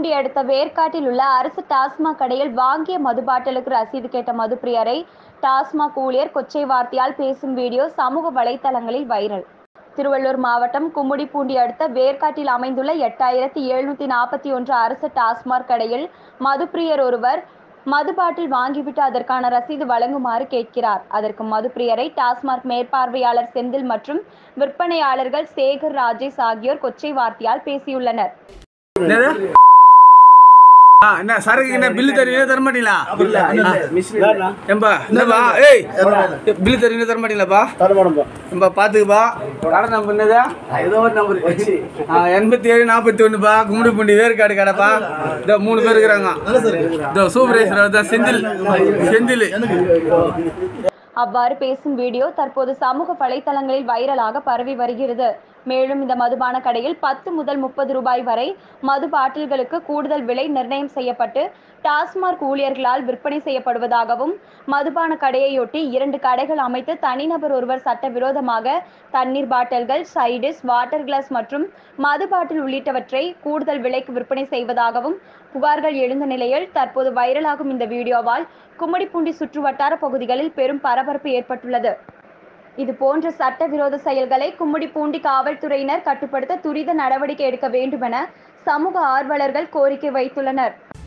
கும்மிடிப்பூண்டி அடுத்த வேர்க்காட்டில் உள்ள அரசு டாஸ்மாக் கடையில் வாங்கிய மது பாட்டிலுக்கு ரசீது கேட்ட மதுப்பிரியரை டாஸ்மாக் ஊழியர் கொச்சை வார்த்தையால் பேசும் வீடியோ சமூக வலைதளங்களில் வைரல் திருவள்ளூர் மாவட்டம் கும்மிடிப்பூண்டி அடுத்த வேர்க்காட்டில் அமைந்துள்ள எட்டாயிரத்தி எழுநூத்தி நாற்பத்தி ஒன்று அரசு டாஸ்மாக் கடையில் மதுப்பிரியர் ஒருவர் மது பாட்டில் வாங்கிவிட்டு அதற்கான ரசீது வழங்குமாறு கேட்கிறார் அதற்கு மதுப்பிரியரை டாஸ்மாக் மேற்பார்வையாளர் செந்தில் மற்றும் விற்பனையாளர்கள் சேகர் ராஜேஷ் ஆகியோர் கொச்சை வார்த்தையால் பேசியுள்ளனர் என்னது ஆ என்ன சரக்கு என்ன பில்லு தருவீங்க தர மாட்டீங்களா ஏம்பா என்னப்பா ஏய் பில்லு தருவீங்க தர மாட்டீங்களாப்பா ஏம்பா பாத்துக்குப்பா கடை நம்பர் என்னது ஏதோ ஒரு நம்பர் வச்சு ஆ, எண்பத்தி ஏழு நாற்பத்தி ஒன்றுப்பா கும்பிடுப்பூண்டி வேர்க்காடு கடைப்பா இதோ மூணு பேர் இருக்கிறாங்க இதோ சூப்பரேஸ்வரர் தான் செந்தில் செந்தில் அவ்வாறு பேசும் வீடியோ தற்போது சமூக வலைதளங்களில் வைரலாக பரவி வருகிறது மேலும் இந்த மதுபான கடையில் பத்து முதல் முப்பது ரூபாய் வரை மது பாட்டில்களுக்கு கூடுதல் விலை நிர்ணயம் செய்யப்பட்டு டாஸ்மாக் ஊழியர்களால் விற்பனை செய்யப்படுவதாகவும் மதுபான கடையையொட்டி இரண்டு கடைகள் அமைத்து தனிநபர் ஒருவர் சட்டவிரோதமாக தண்ணீர் பாட்டில்கள் சைடிஸ் வாட்டர் கிளாஸ் மற்றும் மது பாட்டில் உள்ளிட்டவற்றை கூடுதல் விலைக்கு விற்பனை செய்வதாகவும் புகார்கள் எழுந்த நிலையில் தற்போது வைரலாகும் இந்த வீடியோவால் கும்மிடிப்பூண்டி சுற்று வட்டார பகுதிகளில் பெரும் பரபரப்பு ஏற்பட்டுள்ளது இது போன்ற சட்டவிரோத செயல்களை கும்மிடிப்பூண்டி காவல்துறையினர் கட்டுப்படுத்த துரித நடவடிக்கை எடுக்க வேண்டுமென சமூக ஆர்வலர்கள் கோரிக்கை வைத்துள்ளனர்